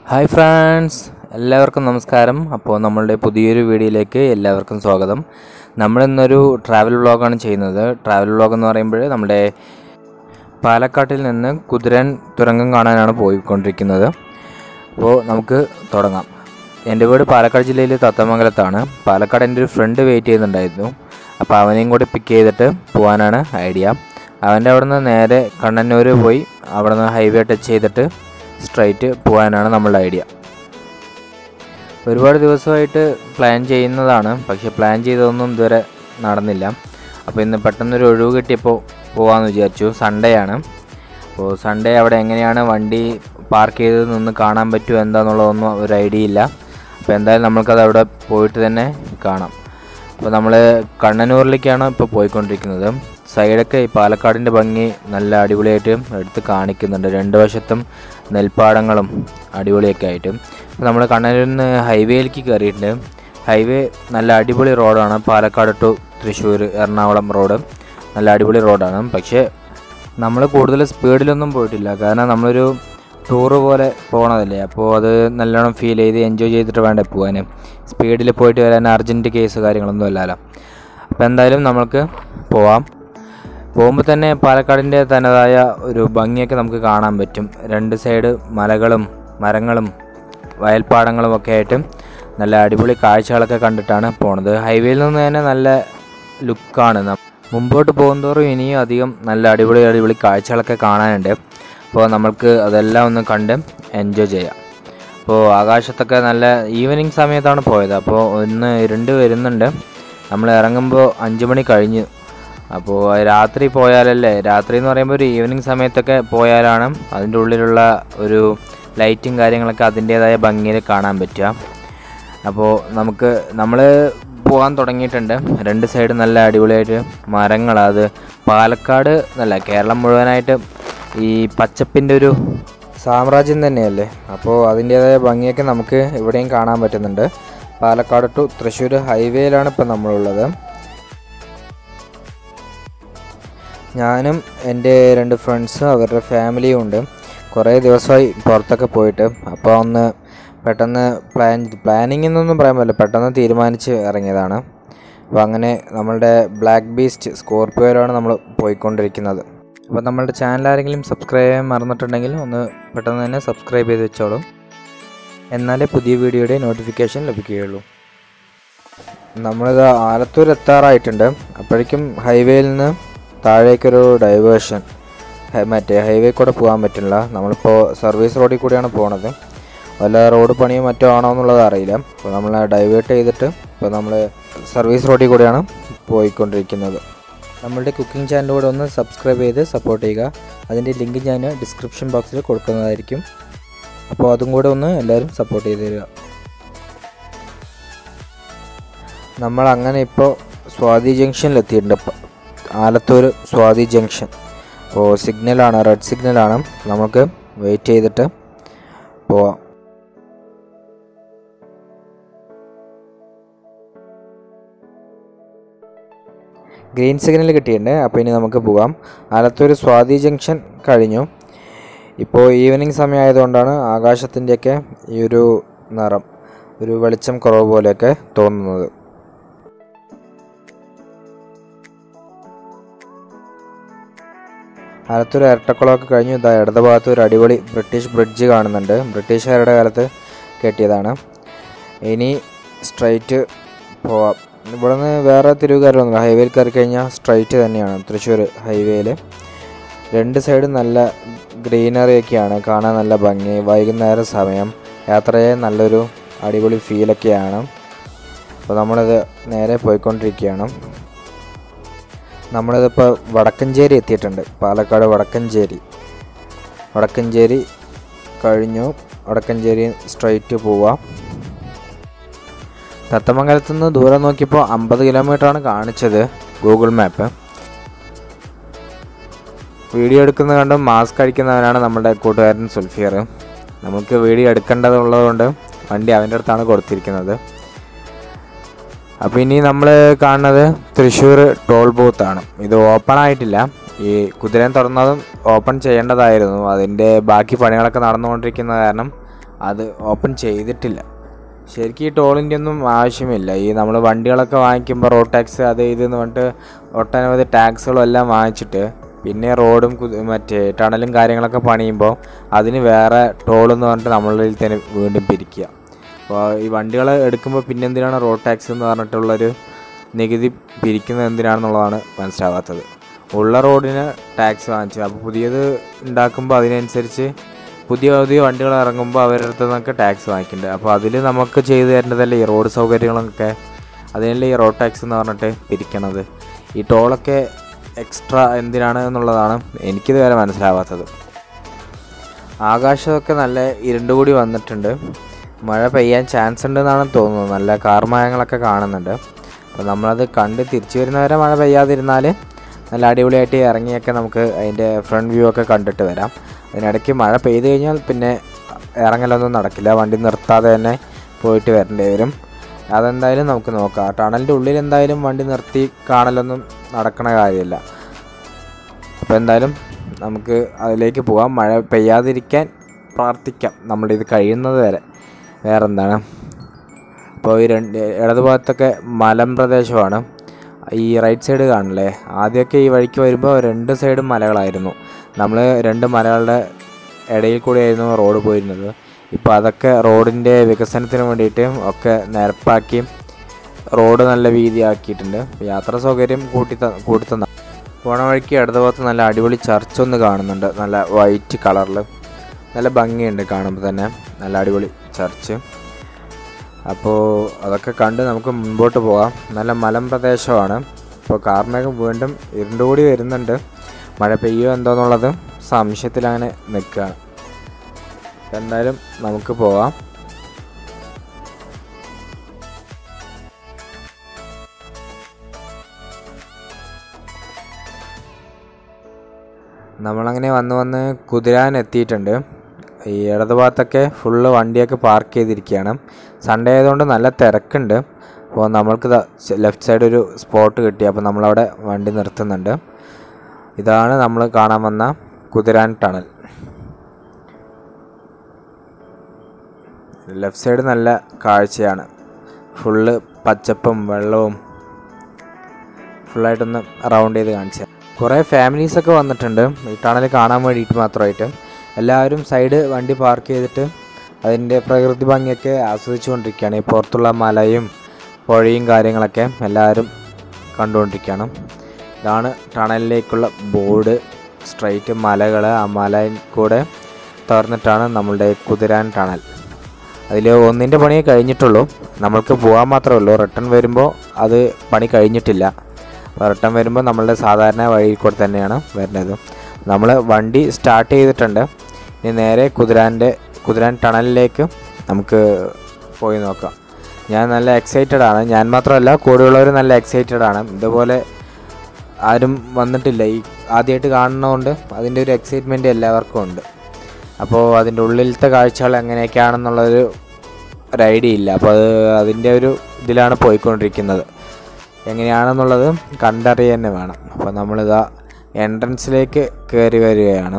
hi friends എല്ലാവർക്കും നമസ്കാരം അപ്പോൾ നമ്മളുടെ പുതിയൊരു വീഡിയോയിലേക്ക് എല്ലാവർക്കും സ്വാഗതം നമ്മളിന്നൊരു ട്രാവൽ വ്ളോഗാണ് ചെയ്യുന്നത് ട്രാവൽ വ്ളോഗ് എന്ന് പറയുമ്പോൾ നമ്മുടെ പാലക്കാട്ടിൽ നിന്ന് കുതിരൻ തുരങ്കം കാണാനാണ് പോയിക്കൊണ്ടിരിക്കുന്നത് അപ്പോൾ നമുക്ക് തുടങ്ങാം എൻ്റെ വീട് പാലക്കാട് ജില്ലയിൽ തത്തമംഗലത്താണ് പാലക്കാട് എൻ്റെ ഒരു ഫ്രണ്ട് വെയിറ്റ് ചെയ്യുന്നുണ്ടായിരുന്നു അപ്പോൾ അവനെയും കൂടി പിക്ക് ചെയ്തിട്ട് പോകാനാണ് ഐഡിയ അവൻ്റെ അവിടെ നിന്ന് നേരെ കണ്ണന്നൂർ പോയി അവിടെ നിന്ന് ഹൈവേ ടച്ച് ചെയ്തിട്ട് സ്ട്രൈറ്റ് പോകാനാണ് നമ്മളുടെ ഐഡിയ ഒരുപാട് ദിവസമായിട്ട് പ്ലാൻ ചെയ്യുന്നതാണ് പക്ഷേ പ്ലാൻ ചെയ്തതൊന്നും ഇതുവരെ നടന്നില്ല അപ്പോൾ ഇന്ന് പെട്ടെന്നൊരു ഒഴിവ് കിട്ടിയപ്പോൾ പോകാമെന്ന് വിചാരിച്ചു സൺഡേ ആണ് അപ്പോൾ സൺഡേ അവിടെ എങ്ങനെയാണ് വണ്ടി പാർക്ക് ചെയ്ത് നിന്ന് കാണാൻ പറ്റുമോ എന്താണെന്നുള്ളതൊന്നും ഒരു ഐഡിയ ഇല്ല അപ്പോൾ എന്തായാലും നമ്മൾക്കത് അവിടെ പോയിട്ട് തന്നെ കാണാം അപ്പോൾ നമ്മൾ കണ്ണനൂരിലേക്കാണ് ഇപ്പോൾ പോയിക്കൊണ്ടിരിക്കുന്നത് സൈഡൊക്കെ ഈ പാലക്കാടിൻ്റെ ഭംഗി നല്ല അടിപൊളിയായിട്ട് എടുത്ത് കാണിക്കുന്നുണ്ട് രണ്ട് വശത്തും നെൽപ്പാടങ്ങളും അടിപൊളിയൊക്കെ ആയിട്ട് അപ്പോൾ നമ്മൾ കണ്ണനൂരിൽ നിന്ന് ഹൈവേയിലേക്ക് കയറിയിട്ടുണ്ട് ഹൈവേ നല്ല അടിപൊളി റോഡാണ് പാലക്കാട് ടു തൃശ്ശൂർ എറണാകുളം റോഡ് നല്ല അടിപൊളി റോഡാണ് പക്ഷേ നമ്മൾ കൂടുതൽ സ്പീഡിലൊന്നും പോയിട്ടില്ല കാരണം നമ്മളൊരു ടൂറ് പോലെ പോകണതല്ലേ അപ്പോൾ അത് നല്ലോണം ഫീൽ ചെയ്ത് എൻജോയ് ചെയ്തിട്ട് വേണ്ടേ പോകാൻ സ്പീഡിൽ പോയിട്ട് വരാൻ അർജൻറ്റ് കേസ് കാര്യങ്ങളൊന്നും ഇല്ലല്ലോ അപ്പോൾ എന്തായാലും നമ്മൾക്ക് പോവാം പോകുമ്പോൾ തന്നെ പാലക്കാടിൻ്റെ തനതായ ഒരു ഭംഗിയൊക്കെ നമുക്ക് കാണാൻ പറ്റും രണ്ട് സൈഡ് മലകളും മരങ്ങളും വയൽപ്പാടങ്ങളും ഒക്കെ ആയിട്ട് നല്ല അടിപൊളി കാഴ്ചകളൊക്കെ കണ്ടിട്ടാണ് പോണത് ഹൈവേയിൽ നിന്ന് തന്നെ നല്ല ലുക്കാണ് മുമ്പോട്ട് പോകുന്തോറും ഇനിയും അധികം നല്ല അടിപൊളി അടിപൊളി കാഴ്ചകളൊക്കെ കാണാനുണ്ട് അപ്പോൾ നമ്മൾക്ക് അതെല്ലാം ഒന്ന് കണ്ട് എൻജോയ് ചെയ്യാം അപ്പോൾ ആകാശത്തൊക്കെ നല്ല ഈവനിങ് സമയത്താണ് പോയത് അപ്പോൾ ഒന്ന് ഇരുണ്ട് വരുന്നുണ്ട് നമ്മൾ ഇറങ്ങുമ്പോൾ അഞ്ച് മണി കഴിഞ്ഞു അപ്പോൾ രാത്രി പോയാലല്ലേ രാത്രി എന്ന് പറയുമ്പോൾ ഒരു ഈവനിങ് സമയത്തൊക്കെ പോയാലാണ് അതിൻ്റെ ഉള്ളിലുള്ള ഒരു ലൈറ്റും കാര്യങ്ങളൊക്കെ അതിൻ്റേതായ ഭംഗിയിൽ കാണാൻ പറ്റുക അപ്പോൾ നമുക്ക് നമ്മൾ പോകാൻ തുടങ്ങിയിട്ടുണ്ട് രണ്ട് സൈഡ് നല്ല അടിപൊളിയായിട്ട് മരങ്ങൾ അത് പാലക്കാട് നല്ല കേരളം മുഴുവനായിട്ട് ഈ പച്ചപ്പിൻ്റെ ഒരു സാമ്രാജ്യം തന്നെയല്ലേ അപ്പോൾ അതിൻ്റേതായ ഭംഗിയൊക്കെ നമുക്ക് ഇവിടെയും കാണാൻ പറ്റുന്നുണ്ട് പാലക്കാട് ടു തൃശ്ശൂർ ഹൈവേയിലാണ് ഇപ്പോൾ നമ്മളുള്ളത് ഞാനും എൻ്റെ രണ്ട് ഫ്രണ്ട്സും അവരുടെ ഫാമിലിയും ഉണ്ട് കുറേ ദിവസമായി പുറത്തൊക്കെ പോയിട്ട് അപ്പോൾ ഒന്ന് പെട്ടെന്ന് പ്ലാൻ പ്ലാനിങ് എന്നൊന്നും പറയാൻ പറ്റില്ല പെട്ടെന്ന് തീരുമാനിച്ച് ഇറങ്ങിയതാണ് അപ്പോൾ അങ്ങനെ നമ്മളുടെ ബ്ലാക്ക് ബീസ്റ്റ് സ്കോർപ്പിയോയിലാണ് നമ്മൾ പോയിക്കൊണ്ടിരിക്കുന്നത് അപ്പോൾ നമ്മളുടെ ചാനൽ ആരെങ്കിലും സബ്സ്ക്രൈബ് ചെയ്യാൻ മറന്നിട്ടുണ്ടെങ്കിൽ ഒന്ന് പെട്ടെന്ന് തന്നെ സബ്സ്ക്രൈബ് ചെയ്ത് വെച്ചോളൂ എന്നാലേ പുതിയ വീഡിയോയുടെ നോട്ടിഫിക്കേഷൻ ലഭിക്കുകയുള്ളൂ നമ്മളിത് ആലത്തൂർ എത്താറായിട്ടുണ്ട് അപ്പോഴേക്കും ഹൈവേയിൽ നിന്ന് താഴേക്കൊരു ഡൈവേർഷൻ മറ്റേ ഹൈവേ കൂടെ പോകാൻ പറ്റില്ല നമ്മളിപ്പോൾ സർവീസ് റോഡിൽ കൂടിയാണ് പോണത് വല്ല റോഡ് പണിയോ മറ്റോ ആണോ എന്നുള്ളത് അറിയില്ല അപ്പോൾ നമ്മൾ ഡൈവേർട്ട് ചെയ്തിട്ട് ഇപ്പോൾ നമ്മൾ സർവീസ് റോഡിൽ കൂടെയാണ് പോയിക്കൊണ്ടിരിക്കുന്നത് നമ്മളുടെ കുക്കിംഗ് ചാനലിലൂടെ ഒന്ന് സബ്സ്ക്രൈബ് ചെയ്ത് സപ്പോർട്ട് ചെയ്യുക അതിൻ്റെ ലിങ്ക് ഞാൻ ഡിസ്ക്രിപ്ഷൻ ബോക്സിൽ കൊടുക്കുന്നതായിരിക്കും അപ്പോൾ അതും കൂടെ ഒന്ന് എല്ലാവരും സപ്പോർട്ട് ചെയ്ത് തരിക നമ്മൾ അങ്ങനെ ഇപ്പോൾ സ്വാതി ജംഗ്ഷനിൽ എത്തിയിട്ടുണ്ട് ഇപ്പോൾ ആലത്തൂർ സ്വാതി ജംഗ്ഷൻ അപ്പോൾ സിഗ്നലാണ് റെഡ് സിഗ്നലാണ് നമുക്ക് വെയിറ്റ് ചെയ്തിട്ട് പോവാം ഗ്രീൻ സിഗ്നൽ കിട്ടിയിട്ടുണ്ട് അപ്പോൾ ഇനി നമുക്ക് പോകാം ആലത്തൂർ സ്വാതി ജംഗ്ഷൻ കഴിഞ്ഞു ഇപ്പോൾ ഈവനിങ് സമയമായതുകൊണ്ടാണ് ആകാശത്തിൻ്റെയൊക്കെ ഈ ഒരു നിറം ഒരു വെളിച്ചം കുറവ് പോലെയൊക്കെ തോന്നുന്നത് ആലത്തൂർ ഇരട്ടക്കുളമൊക്കെ കഴിഞ്ഞു ഇതാ ഇടത് ഭാഗത്ത് ഒരു അടിപൊളി ബ്രിട്ടീഷ് ബ്രിഡ്ജ് കാണുന്നുണ്ട് ബ്രിട്ടീഷുകാരുടെ കാലത്ത് കെട്ടിയതാണ് ഇനി സ്ട്രൈറ്റ് പോവാം ഇവിടെ നിന്ന് വേറെ തിരുവുകാരൊന്നുമില്ല ഹൈവേയിൽ കയറി കഴിഞ്ഞാൽ സ്ട്രൈറ്റ് തന്നെയാണ് തൃശ്ശൂർ ഹൈവേയിൽ രണ്ട് സൈഡും നല്ല ഗ്രീനറി ഒക്കെയാണ് കാണാൻ നല്ല ഭംഗി വൈകുന്നേര സമയം യാത്രയെ നല്ലൊരു അടിപൊളി ഫീലൊക്കെയാണ് അപ്പോൾ നമ്മളിത് നേരെ പോയിക്കൊണ്ടിരിക്കുകയാണ് നമ്മളിതിപ്പോൾ വടക്കഞ്ചേരി എത്തിയിട്ടുണ്ട് പാലക്കാട് വടക്കഞ്ചേരി വടക്കഞ്ചേരി കഴിഞ്ഞു വടക്കഞ്ചേരി സ്ട്രൈറ്റ് പോവാം തത്തമംഗലത്ത് നിന്ന് ദൂരം നോക്കിയപ്പോൾ അമ്പത് കിലോമീറ്ററാണ് കാണിച്ചത് ഗൂഗിൾ മാപ്പ് വീഡിയോ എടുക്കുന്ന കണ്ട് മാസ്ക് അടിക്കുന്നവനാണ് നമ്മുടെ കൂട്ടുകാരൻ സുൽഫിയർ നമുക്ക് വീഡിയോ എടുക്കേണ്ടതുള്ളതുകൊണ്ട് വണ്ടി അവൻ്റെ അടുത്താണ് കൊടുത്തിരിക്കുന്നത് അപ്പോൾ ഇനി നമ്മൾ കാണുന്നത് തൃശ്ശൂർ ടോൾ ബൂത്താണ് ഇത് ഓപ്പൺ ആയിട്ടില്ല ഈ കുതിരൻ തുറന്നതും ഓപ്പൺ ചെയ്യേണ്ടതായിരുന്നു അതിൻ്റെ ബാക്കി പണികളൊക്കെ നടന്നുകൊണ്ടിരിക്കുന്ന കാരണം അത് ഓപ്പൺ ചെയ്തിട്ടില്ല ശരിക്കും ഈ ടോളിൻ്റെ ഒന്നും ആവശ്യമില്ല ഈ നമ്മൾ വണ്ടികളൊക്കെ വാങ്ങിക്കുമ്പോൾ റോഡ് ടാക്സ് അത് ഇതെന്ന് പറഞ്ഞിട്ട് ഒട്ടനവധി ടാക്സുകളും എല്ലാം വാങ്ങിച്ചിട്ട് പിന്നെ റോഡും കു- മറ്റേ ടണലും കാര്യങ്ങളൊക്കെ പണിയുമ്പോൾ അതിന് വേറെ ടോളെന്ന് പറഞ്ഞിട്ട് നമ്മളിൽ തന്നെ വീണ്ടും പിരിക്കുക അപ്പോൾ ഈ വണ്ടികൾ എടുക്കുമ്പോൾ പിന്നെ എന്തിനാണ് റോഡ് ടാക്സ് എന്ന് പറഞ്ഞിട്ടുള്ളൊരു നികുതി പിരിക്കുന്നത് എന്തിനാണെന്നുള്ളതാണ് മനസ്സിലാവാത്തത് ഉള്ള റോഡിന് ടാക്സ് വാങ്ങിച്ചു അപ്പോൾ പുതിയത് ഉണ്ടാക്കുമ്പോൾ അതിനനുസരിച്ച് പുതിയ പുതിയ വണ്ടികൾ ഇറങ്ങുമ്പോൾ അവരുടെ അടുത്ത് നിന്നൊക്കെ ടാക്സ് വാങ്ങിക്കുന്നുണ്ട് അപ്പോൾ അതിൽ നമുക്ക് ചെയ്തു തരേണ്ടതല്ലേ ഈ റോഡ് സൗകര്യങ്ങളൊക്കെ അതിനല്ലേ ഈ റോഡ് ടാക്സ് എന്ന് പറഞ്ഞിട്ട് പിരിക്കണത് ഈ ടോളൊക്കെ എക്സ്ട്രാ എന്തിനാണ് എന്നുള്ളതാണ് എനിക്കിതുവരെ മനസ്സിലാവാത്തത് ആകാശമൊക്കെ നല്ല ഇരുണ്ടുകൂടി വന്നിട്ടുണ്ട് മഴ പെയ്യാൻ ചാൻസ് ഉണ്ടെന്നാണ് തോന്നുന്നത് നല്ല കാർമയങ്ങളൊക്കെ കാണുന്നുണ്ട് അപ്പോൾ നമ്മളത് കണ്ട് തിരിച്ചു വരുന്നവരെ മഴ പെയ്യാതിരുന്നാൽ നല്ല അടിപൊളിയായിട്ട് ഇറങ്ങിയൊക്കെ നമുക്ക് അതിൻ്റെ ഫ്രണ്ട് വ്യൂ ഒക്കെ കണ്ടിട്ട് വരാം അതിനിടയ്ക്ക് മഴ പെയ്ത് കഴിഞ്ഞാൽ പിന്നെ ഇറങ്ങലൊന്നും നടക്കില്ല വണ്ടി നിർത്താതെ തന്നെ പോയിട്ട് വരേണ്ടി വരും അതെന്തായാലും നമുക്ക് നോക്കാം ടണലിൻ്റെ ഉള്ളിൽ എന്തായാലും വണ്ടി നിർത്തി കാണലൊന്നും നടക്കണ കാര്യമില്ല അപ്പോൾ എന്തായാലും നമുക്ക് അതിലേക്ക് പോകാം മഴ പെയ്യാതിരിക്കാൻ പ്രാർത്ഥിക്കാം നമ്മുടെ ഇത് കഴിയുന്നത് വരെ വേറെ എന്താണ് അപ്പോൾ ഈ രണ്ട് ഇടതുഭാഗത്തൊക്കെ മലം പ്രദേശമാണ് ഈ റൈറ്റ് സൈഡ് കാണില്ലേ ആദ്യമൊക്കെ ഈ വഴിക്ക് വരുമ്പോൾ രണ്ട് സൈഡും മലകളായിരുന്നു നമ്മൾ രണ്ട് മലകളുടെ ഇടയിൽ കൂടിയായിരുന്നു റോഡ് പോയിരുന്നത് ഇപ്പോൾ അതൊക്കെ റോഡിൻ്റെ വികസനത്തിന് വേണ്ടിയിട്ട് ഒക്കെ നിരപ്പാക്കി റോഡ് നല്ല വീതിയാക്കിയിട്ടുണ്ട് യാത്രാ സൗകര്യം കൂട്ടി ത കൂട്ടി തന്ന പോണ വഴിക്ക് ഇടതുഭാഗത്ത് നല്ല അടിപൊളി ചർച്ച് ഒന്ന് കാണുന്നുണ്ട് നല്ല വൈറ്റ് കളറിൽ നല്ല ഭംഗിയുണ്ട് കാണുമ്പോൾ തന്നെ നല്ല അടിപൊളി ചർച്ച് അപ്പോൾ അതൊക്കെ കണ്ട് നമുക്ക് മുൻപോട്ട് പോകാം നല്ല മലം പ്രദേശമാണ് ഇപ്പോൾ കാർമേഘം വീണ്ടും ഇരുണ്ടുകൂടി വരുന്നുണ്ട് മഴ പെയ്യോ എന്തോന്നുള്ളത് സംശയത്തിൽ അങ്ങനെ നിൽക്കുകയാണ് എന്തായാലും നമുക്ക് പോകാം നമ്മളങ്ങനെ വന്ന് വന്ന് കുതിരാൻ എത്തിയിട്ടുണ്ട് ഈ ഇടതുഭാഗത്തൊക്കെ ഫുള്ള് വണ്ടിയൊക്കെ പാർക്ക് ചെയ്തിരിക്കുകയാണ് സൺഡേ ആയതുകൊണ്ട് നല്ല തിരക്കുണ്ട് അപ്പോൾ നമ്മൾക്ക് ലെഫ്റ്റ് സൈഡ് ഒരു സ്പോട്ട് കിട്ടി അപ്പോൾ നമ്മളവിടെ വണ്ടി നിർത്തുന്നുണ്ട് ഇതാണ് നമ്മൾ കാണാൻ വന്ന കുതിരാൻ ടണൽ ലെഫ്റ്റ് സൈഡ് നല്ല കാഴ്ചയാണ് ഫുള്ള് പച്ചപ്പും വെള്ളവും ഫുള്ളായിട്ടൊന്ന് റൗണ്ട് ചെയ്ത് കാണിച്ചു കുറേ ഫാമിലീസൊക്കെ വന്നിട്ടുണ്ട് ഈ ടണൽ കാണാൻ വേണ്ടിയിട്ട് മാത്രമായിട്ട് എല്ലാവരും സൈഡ് വണ്ടി പാർക്ക് ചെയ്തിട്ട് അതിൻ്റെ പ്രകൃതി ഭംഗിയൊക്കെ ആസ്വദിച്ചുകൊണ്ടിരിക്കുകയാണ് ഈ പുറത്തുള്ള മലയും പുഴയും കാര്യങ്ങളൊക്കെ എല്ലാവരും കണ്ടുകൊണ്ടിരിക്കുകയാണ് ഇതാണ് ടണലിലേക്കുള്ള ബോർഡ് സ്ട്രൈറ്റ് മലകൾ ആ മലയിൽ കൂടെ തുറന്നിട്ടാണ് നമ്മളുടെ കുതിരാൻ ടണൽ അതിൽ ഒന്നിൻ്റെ പണിയേ കഴിഞ്ഞിട്ടുള്ളൂ നമ്മൾക്ക് പോകാൻ മാത്രമേ ഉള്ളൂ റിട്ടേൺ വരുമ്പോൾ അത് പണി കഴിഞ്ഞിട്ടില്ല അപ്പോൾ റിട്ടേൺ വരുമ്പോൾ നമ്മളുടെ സാധാരണ വഴിയിൽ കൂടെ തന്നെയാണ് വരുന്നത് നമ്മൾ വണ്ടി സ്റ്റാർട്ട് ചെയ്തിട്ടുണ്ട് ഇനി നേരെ കുതിരാൻ്റെ കുതിരാൻ ടണലിലേക്ക് നമുക്ക് പോയി നോക്കാം ഞാൻ നല്ല എക്സൈറ്റഡ് ആണ് ഞാൻ മാത്രമല്ല കൂടെയുള്ളവർ നല്ല എക്സൈറ്റഡ് ആണ് ഇതുപോലെ ആരും വന്നിട്ടില്ല ഈ ആദ്യമായിട്ട് കാണുന്നതുകൊണ്ട് അതിൻ്റെ ഒരു എക്സൈറ്റ്മെൻറ്റ് എല്ലാവർക്കും ഉണ്ട് അപ്പോൾ അതിൻ്റെ ഉള്ളിലത്തെ കാഴ്ചകൾ എങ്ങനെയൊക്കെയാണെന്നുള്ളൊരു ഒരു ഐഡിയ ഇല്ല അപ്പോൾ അത് അതിൻ്റെ ഒരു ഇതിലാണ് പോയിക്കൊണ്ടിരിക്കുന്നത് എങ്ങനെയാണെന്നുള്ളത് കണ്ടറിയാൻ തന്നെ വേണം അപ്പോൾ നമ്മളിതാ എൻട്രൻസിലേക്ക് കയറി വരികയാണ്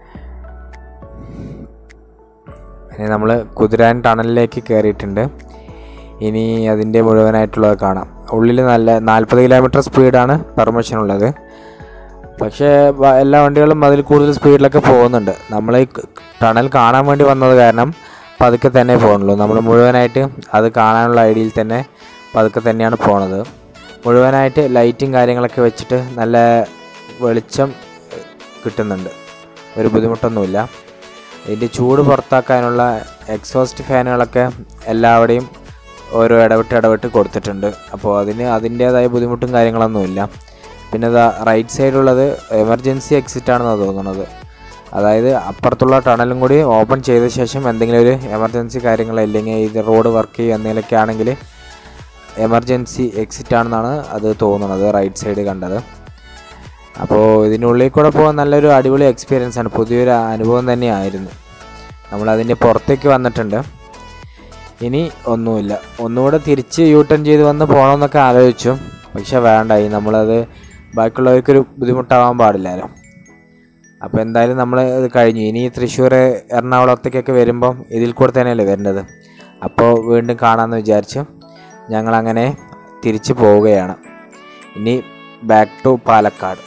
ഇനി നമ്മൾ കുതിരാൻ ടണലിലേക്ക് കയറിയിട്ടുണ്ട് ഇനി അതിൻ്റെ മുഴുവനായിട്ടുള്ളത് കാണാം ഉള്ളിൽ നല്ല നാൽപ്പത് കിലോമീറ്റർ സ്പീഡാണ് പെർമിഷൻ ഉള്ളത് പക്ഷേ വ- എല്ലാ വണ്ടികളും അതിൽ കൂടുതൽ സ്പീഡിലൊക്കെ പോകുന്നുണ്ട് നമ്മൾ ഈ ക- ടണൽ കാണാൻ വേണ്ടി വന്നത് കാരണം പതുക്കെ തന്നെ പോകുന്നുള്ളൂ നമ്മൾ മുഴുവനായിട്ട് അത് കാണാനുള്ള ഐഡിയയിൽ തന്നെ പതുക്കെ തന്നെയാണ് പോണത് മുഴുവനായിട്ട് ലൈറ്റും കാര്യങ്ങളൊക്കെ വെച്ചിട്ട് നല്ല വെളിച്ചം എഹ്, കിട്ടുന്നുണ്ട് ഒരു ബുദ്ധിമുട്ടൊന്നുമില്ല ഇതിൻ്റെ ചൂട് പുറത്താക്കാനുള്ള എക്സോസ്റ്റ് ഫാനുകളൊക്കെ എല്ലാവിടെയും ഓരോ ഇടവിട്ട് ഇടവിട്ട് കൊടുത്തിട്ടുണ്ട് അപ്പോൾ അതിന് അതിൻ്റേതായ ബുദ്ധിമുട്ടും കാര്യങ്ങളൊന്നുമില്ല പിന്നെ ഇതാ റൈറ്റ് സൈഡുള്ളത് എമർജൻസി എക്സിറ്റ് ആണെന്നാണ് തോന്നുന്നത് അതായത് അപ്പുറത്തുള്ള ടണലും കൂടി ഓപ്പൺ ചെയ്ത ശേഷം എന്തെങ്കിലും ഒരു എമർജൻസി കാര്യങ്ങൾ ഇല്ലെങ്കിൽ ഇത് റോഡ് വർക്ക് ചെയ്യുക എന്തെങ്കിലുമൊക്കെ ആണെങ്കിൽ എമർജൻസി എക്സിറ്റ് ആണെന്നാണ് അത് തോന്നുന്നത് റൈറ്റ് സൈഡ് കണ്ടത് അപ്പോൾ ഇതിനുള്ളിൽ കൂടെ പോകാൻ നല്ലൊരു അടിപൊളി എക്സ്പീരിയൻസ് ആണ് പുതിയൊരു അനുഭവം തന്നെയായിരുന്നു നമ്മളതിൻ്റെ പുറത്തേക്ക് വന്നിട്ടുണ്ട് ഇനി ഒന്നുമില്ല ഒന്നുകൂടെ തിരിച്ച് യൂ ടേൺ ചെയ്ത് വന്ന് പോകണമെന്നൊക്കെ ആലോചിച്ചു പക്ഷെ വേണ്ടായി നമ്മളത് ബാക്കിയുള്ളവർക്കൊരു ബുദ്ധിമുട്ടാവാൻ പാടില്ലല്ലോ അപ്പോൾ എന്തായാലും നമ്മൾ ഇത് കഴിഞ്ഞു ഇനി തൃശ്ശൂർ എറണാകുളത്തേക്കൊക്കെ വരുമ്പം ഇതിൽ കൂടെ തന്നെയല്ലേ വരുന്നത് അപ്പോൾ വീണ്ടും കാണാമെന്ന് വിചാരിച്ചു ഞങ്ങളങ്ങനെ തിരിച്ചു പോവുകയാണ് ഇനി ബാക്ക് ടു പാലക്കാട്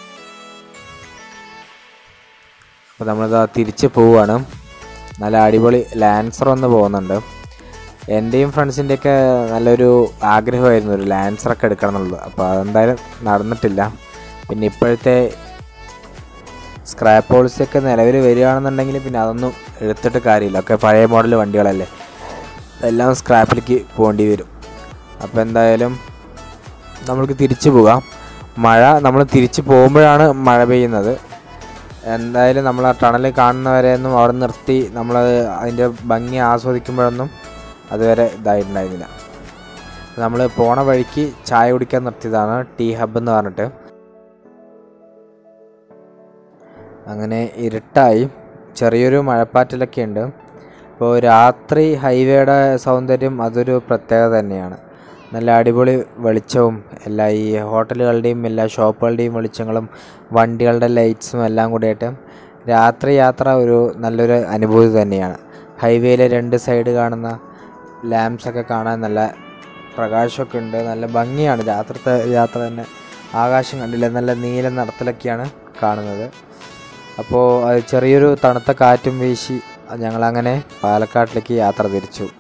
അപ്പോൾ നമ്മളിതാ തിരിച്ച് പോവുകയാണ് നല്ല അടിപൊളി ലാൻസർ ഒന്ന് പോകുന്നുണ്ട് എൻ്റെയും ഫ്രണ്ട്സിൻ്റെയൊക്കെ നല്ലൊരു ആഗ്രഹമായിരുന്നു ഒരു ലാൻസറൊക്കെ എടുക്കണം എന്നുള്ളത് അപ്പോൾ അതെന്തായാലും നടന്നിട്ടില്ല പിന്നെ ഇപ്പോഴത്തെ സ്ക്രാപ്പ് പോളിസിയൊക്കെ നിലവിൽ വരികയാണെന്നുണ്ടെങ്കിൽ പിന്നെ അതൊന്നും എടുത്തിട്ട് കാര്യമില്ല ഒക്കെ പഴയ മോഡൽ വണ്ടികളല്ലേ എല്ലാം സ്ക്രാപ്പിലേക്ക് പോകേണ്ടി വരും അപ്പോൾ എന്തായാലും നമ്മൾക്ക് തിരിച്ചു പോകാം മഴ നമ്മൾ തിരിച്ചു പോകുമ്പോഴാണ് മഴ പെയ്യുന്നത് എന്തായാലും നമ്മൾ ആ ടണൽ കാണുന്നവരെയൊന്നും അവിടെ നിർത്തി നമ്മൾ അതിൻ്റെ ഭംഗി ആസ്വദിക്കുമ്പോഴൊന്നും അതുവരെ ഇതായിട്ടുണ്ടായിരുന്നില്ല നമ്മൾ പോണ വഴിക്ക് ചായ കുടിക്കാൻ നിർത്തിയതാണ് ടീ ഹബ്ബ് എന്ന് പറഞ്ഞിട്ട് അങ്ങനെ ഇരുട്ടായി ചെറിയൊരു മഴപ്പാറ്റിലൊക്കെ ഉണ്ട് അപ്പോൾ രാത്രി ഹൈവേയുടെ സൗന്ദര്യം അതൊരു പ്രത്യേകത തന്നെയാണ് നല്ല അടിപൊളി വെളിച്ചവും എല്ലാ ഈ ഹോട്ടലുകളുടെയും എല്ലാ ഷോപ്പുകളുടെയും വെളിച്ചങ്ങളും വണ്ടികളുടെ ലൈറ്റ്സും എല്ലാം കൂടിയായിട്ട് രാത്രി യാത്ര ഒരു നല്ലൊരു അനുഭൂതി തന്നെയാണ് ഹൈവേയിലെ രണ്ട് സൈഡ് കാണുന്ന ലാംപ്സൊക്കെ കാണാൻ നല്ല പ്രകാശമൊക്കെ ഉണ്ട് നല്ല ഭംഗിയാണ് രാത്രിത്തെ യാത്ര തന്നെ ആകാശം കണ്ടില്ല നല്ല നീല നിറത്തിലൊക്കെയാണ് കാണുന്നത് അപ്പോൾ അത് ചെറിയൊരു തണുത്ത കാറ്റും വീശി ഞങ്ങളങ്ങനെ പാലക്കാട്ടിലേക്ക് യാത്ര തിരിച്ചു